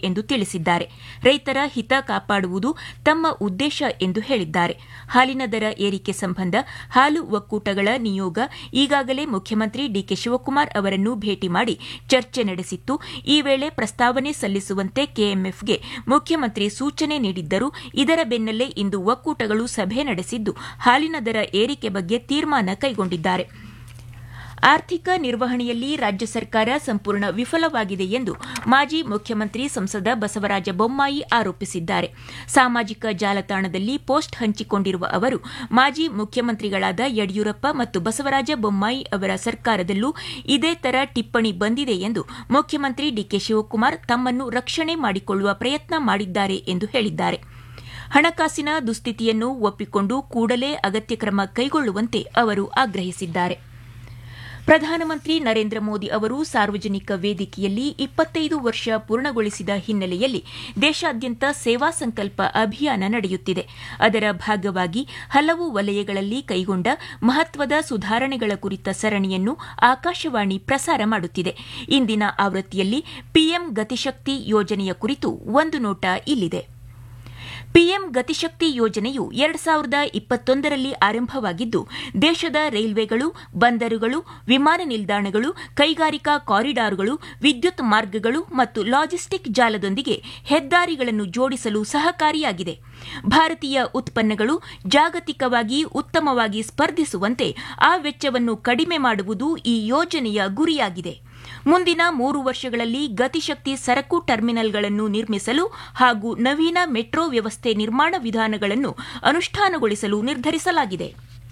ಎಂದು ತಿಳಿಸಿದ್ದಾರೆ ರೈತರ ಹಿತ ಕಾಪಾಡುವುದು ತಮ್ಮ ಉದ್ದೇಶ ಎಂದು ಹೇಳಿದ್ದಾರೆ ಹಾಲಿನ ದರ ಏರಿಕೆ ಸಂಬಂಧ ಹಾಲು ಒಕ್ಕೂಟಗಳ ನಿಯೋಗ ಈಗಾಗಲೇ ಮುಖ್ಯಮಂತ್ರಿ ಡಿಕೆ ಶಿವಕುಮಾರ್ ಅವರನ್ನು ಭೇಟಿ ಮಾಡಿ ಚರ್ಚೆ ನಡೆಸಿತ್ತು ಈ ವೇಳೆ ಪ್ರಸ್ತಾವನೆ ಸಲ್ಲಿಸುವಂತೆ ಕೆಎಂಎಫ್ಗೆ ಮುಖ್ಯಮಂತ್ರಿ ಸೂಚನೆ ನೀಡಿದ್ದರು ಇದರ ಬೆನ್ನಲ್ಲೇ ಇಂದು ಒಕ್ಕೂಟಗಳು ಸಭೆ ನಡೆಸಿದ್ದು ಹಾಲಿನ ದರ ಏರಿಕೆ ಬಗ್ಗೆ ತೀರ್ಮಾನ ಕೈಗೊಂಡಿದ್ದಾರೆ ಆರ್ಥಿಕ ನಿರ್ವಹಣೆಯಲ್ಲಿ ರಾಜ್ಯ ಸರ್ಕಾರ ಸಂಪೂರ್ಣ ವಿಫಲವಾಗಿದೆ ಎಂದು ಮಾಜಿ ಮುಖ್ಯಮಂತ್ರಿ ಸಂಸದ ಬಸವರಾಜ ಬೊಮ್ಮಾಯಿ ಆರೋಪಿಸಿದ್ದಾರೆ ಸಾಮಾಜಿಕ ಜಾಲತಾಣದಲ್ಲಿ ಪೋಸ್ಟ್ ಹಂಚಿಕೊಂಡಿರುವ ಅವರು ಮಾಜಿ ಮುಖ್ಯಮಂತ್ರಿಗಳಾದ ಯಡಿಯೂರಪ್ಪ ಮತ್ತು ಬಸವರಾಜ ಬೊಮ್ಮಾಯಿ ಅವರ ಸರ್ಕಾರದಲ್ಲೂ ಇದೇ ತರ ಟಿಪ್ಪಣಿ ಬಂದಿದೆ ಎಂದು ಮುಖ್ಯಮಂತ್ರಿ ಡಿಕೆ ಶಿವಕುಮಾರ್ ತಮ್ಮನ್ನು ರಕ್ಷಣೆ ಮಾಡಿಕೊಳ್ಳುವ ಪ್ರಯತ್ನ ಮಾಡಿದ್ದಾರೆ ಎಂದು ಹೇಳಿದ್ದಾರೆ ಹಣಕಾಸಿನ ದುಸ್ಥಿತಿಯನ್ನು ಒಪ್ಪಿಕೊಂಡು ಕೂಡಲೇ ಅಗತ್ಯ ಕ್ರಮ ಕೈಗೊಳ್ಳುವಂತೆ ಅವರು ಆಗ್ರಹಿಸಿದ್ದಾರೆ ಪ್ರಧಾನಮಂತ್ರಿ ನರೇಂದ್ರ ಮೋದಿ ಅವರು ಸಾರ್ವಜನಿಕ ವೇದಿಕೆಯಲ್ಲಿ ಇಪ್ಪತ್ತೈದು ವರ್ಷ ಪೂರ್ಣಗೊಳಿಸಿದ ಹಿನ್ನೆಲೆಯಲ್ಲಿ ದೇಶಾದ್ಯಂತ ಸೇವಾ ಸಂಕಲ್ಪ ಅಭಿಯಾನ ನಡೆಯುತ್ತಿದೆ ಅದರ ಭಾಗವಾಗಿ ಹಲವು ವಲಯಗಳಲ್ಲಿ ಕೈಗೊಂಡ ಮಹತ್ವದ ಸುಧಾರಣೆಗಳ ಕುರಿತ ಸರಣಿಯನ್ನು ಆಕಾಶವಾಣಿ ಪ್ರಸಾರ ಮಾಡುತ್ತಿದೆ ಇಂದಿನ ಆವೃತ್ತಿಯಲ್ಲಿ ಪಿಎಂ ಗತಿಶಕ್ತಿ ಯೋಜನೆಯ ಕುರಿತು ಒಂದು ನೋಟ ಇಲ್ಲಿದೆ ಪಿಎಂ ಗತಿಶಕ್ತಿ ಯೋಜನೆಯು ಎರಡು ಸಾವಿರದ ಇಪ್ಪತ್ತೊಂದರಲ್ಲಿ ಆರಂಭವಾಗಿದ್ದು ದೇಶದ ರೈಲ್ವೆಗಳು ಬಂದರುಗಳು ವಿಮಾನ ನಿಲ್ದಾಣಗಳು ಕೈಗಾರಿಕಾ ಕಾರಿಡಾರ್ಗಳು ವಿದ್ಯುತ್ ಮಾರ್ಗಗಳು ಮತ್ತು ಲಾಜಿಸ್ಟಿಕ್ ಜಾಲದೊಂದಿಗೆ ಹೆದ್ದಾರಿಗಳನ್ನು ಜೋಡಿಸಲು ಸಹಕಾರಿಯಾಗಿದೆ ಭಾರತೀಯ ಉತ್ಪನ್ನಗಳು ಜಾಗತಿಕವಾಗಿ ಉತ್ತಮವಾಗಿ ಸ್ಪರ್ಧಿಸುವಂತೆ ಆ ವೆಚ್ಚವನ್ನು ಕಡಿಮೆ ಮಾಡುವುದು ಈ ಯೋಜನೆಯ ಗುರಿಯಾಗಿದೆ ಮುಂದಿನ ಮೂರು ವರ್ಷಗಳಲ್ಲಿ ಗತಿಶಕ್ತಿ ಸರಕು ಟರ್ಮಿನಲ್ಗಳನ್ನು ನಿರ್ಮಿಸಲು ಹಾಗೂ ನವೀನ ಮೆಟ್ರೋ ವ್ಯವಸ್ಥೆ ನಿರ್ಮಾಣ ವಿಧಾನಗಳನ್ನು ಅನುಷ್ಠಾನಗೊಳಿಸಲು ನಿರ್ಧರಿಸಲಾಗಿದೆ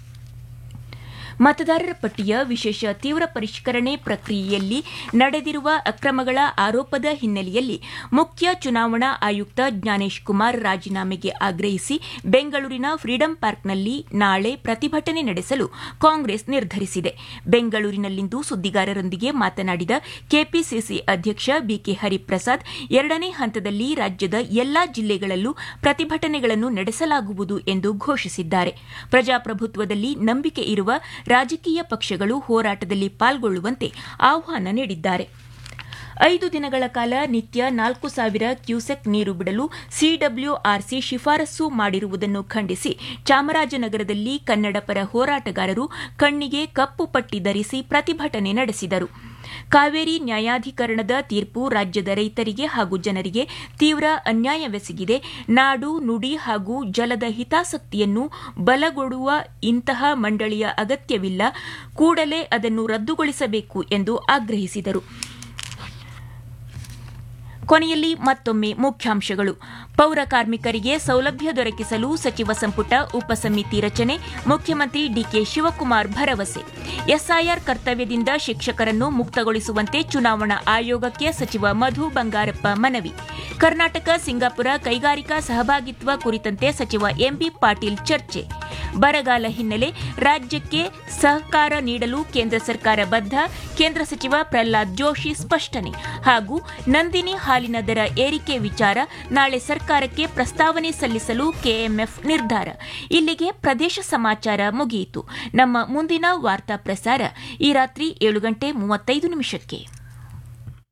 ಮತದಾರರ ಪಟ್ಟಿಯ ವಿಶೇಷ ತೀವ್ರ ಪರಿಷ್ಕರಣೆ ಪ್ರಕ್ರಿಯೆಯಲ್ಲಿ ನಡೆದಿರುವ ಅಕ್ರಮಗಳ ಆರೋಪದ ಹಿನ್ನೆಲೆಯಲ್ಲಿ ಮುಖ್ಯ ಚುನಾವಣಾ ಆಯುಕ್ತ ಜ್ಞಾನೇಶ್ ಕುಮಾರ್ ರಾಜೀನಾಮೆಗೆ ಆಗ್ರಹಿಸಿ ಬೆಂಗಳೂರಿನ ಫ್ರೀಡಂ ಪಾರ್ಕ್ನಲ್ಲಿ ನಾಳೆ ಪ್ರತಿಭಟನೆ ನಡೆಸಲು ಕಾಂಗ್ರೆಸ್ ನಿರ್ಧರಿಸಿದೆ ಬೆಂಗಳೂರಿನಲ್ಲಿಂದು ಸುದ್ದಿಗಾರರೊಂದಿಗೆ ಮಾತನಾಡಿದ ಕೆಪಿಸಿಸಿ ಅಧ್ಯಕ್ಷ ಬಿಕೆ ಹರಿಪ್ರಸಾದ್ ಎರಡನೇ ಹಂತದಲ್ಲಿ ರಾಜ್ಯದ ಎಲ್ಲಾ ಜಿಲ್ಲೆಗಳಲ್ಲೂ ಪ್ರತಿಭಟನೆಗಳನ್ನು ನಡೆಸಲಾಗುವುದು ಎಂದು ಘೋಷಿಸಿದ್ದಾರೆ ಪ್ರಜಾಪ್ರಭುತ್ವದಲ್ಲಿ ನಂಬಿಕೆ ಇರುವ ರಾಜಕೀಯ ಪಕ್ಷಗಳು ಹೋರಾಟದಲ್ಲಿ ಪಾಲ್ಗೊಳ್ಳುವಂತೆ ಆಹ್ವಾನ ನೀಡಿದ್ದಾರೆ ಐದು ದಿನಗಳ ಕಾಲ ನಿತ್ಯ ನಾಲ್ಕು ಸಾವಿರ ಕ್ಯೂಸೆಕ್ ನೀರು ಬಿಡಲು ಸಿಡಬ್ಲ್ಯೂಆರ್ಸಿ ಶಿಫಾರಸು ಮಾಡಿರುವುದನ್ನು ಖಂಡಿಸಿ ಚಾಮರಾಜನಗರದಲ್ಲಿ ಕನ್ನಡ ಪರ ಹೋರಾಟಗಾರರು ಕಣ್ಣಿಗೆ ಕಪ್ಪು ಪಟ್ಟಿ ಧರಿಸಿ ಪ್ರತಿಭಟನೆ ನಡೆಸಿದರು ಕಾವೇರಿ ನ್ಯಾಯಾಧಿಕರಣದ ತೀರ್ಪು ರಾಜ್ಯದ ರೈತರಿಗೆ ಹಾಗೂ ಜನರಿಗೆ ತೀವ್ರ ಅನ್ಯಾಯವೆಸಗಿದೆ ನಾಡು ನುಡಿ ಹಾಗೂ ಜಲದ ಹಿತಾಸಕ್ತಿಯನ್ನು ಬಲಗೊಡುವ ಇಂತಹ ಮಂಡಳಿಯ ಅಗತ್ಯವಿಲ್ಲ ಕೂಡಲೇ ಅದನ್ನು ರದ್ದುಗೊಳಿಸಬೇಕು ಎಂದು ಆಗ್ರಹಿಸಿದರು ಕೊನೆಯಲ್ಲಿ ಮತ್ತೊಮ್ಮೆ ಮುಖ್ಯಾಂಶಗಳು ಪೌರ ಕಾರ್ಮಿಕರಿಗೆ ಸೌಲಭ್ಯ ದೊರಕಿಸಲು ಸಚಿವ ಸಂಪುಟ ಉಪಸಮಿತಿ ರಚನೆ ಮುಖ್ಯಮಂತ್ರಿ ಡಿಕೆ ಶಿವಕುಮಾರ್ ಭರವಸೆ ಎಸ್ಐಆರ್ ಕರ್ತವ್ಯದಿಂದ ಶಿಕ್ಷಕರನ್ನು ಮುಕ್ತಗೊಳಿಸುವಂತೆ ಚುನಾವಣಾ ಆಯೋಗಕ್ಕೆ ಸಚಿವ ಮಧು ಬಂಗಾರಪ್ಪ ಮನವಿ ಕರ್ನಾಟಕ ಸಿಂಗಾಪುರ ಕೈಗಾರಿಕಾ ಸಹಭಾಗಿತ್ವ ಕುರಿತಂತೆ ಸಚಿವ ಎಂಬಿ ಪಾಟೀಲ್ ಚರ್ಚೆ ಬರಗಾಲ ಹಿನ್ನೆಲೆ ರಾಜ್ಯಕ್ಕೆ ಸಹಕಾರ ನೀಡಲು ಕೇಂದ್ರ ಸರ್ಕಾರ ಬದ್ಧ ಕೇಂದ್ರ ಸಚಿವ ಪ್ರಹ್ಲಾದ್ ಜೋಶಿ ಸ್ಪಷ್ಟನೆ ಹಾಗೂ ನಂದಿನಿ ಹಾಲಿನ ದರ ಏರಿಕೆ ವಿಚಾರ ನಾಳೆ ಸರ್ಕಾರಕ್ಕೆ ಪ್ರಸ್ತಾವನೆ ಸಲ್ಲಿಸಲು ಕೆಎಂಎಫ್ ನಿರ್ಧಾರ ಇಲ್ಲಿಗೆ ಪ್ರದೇಶ ಸಮಾಚಾರ ಮುಗಿಯಿತು ನಮ್ಮ ಮುಂದಿನ ವಾರ್ತಾ ಪ್ರಸಾರ ಈ ರಾತ್ರಿ ಏಳು ಗಂಟೆ ಮೂವತ್ತೈದು ನಿಮಿಷಕ್ಕೆ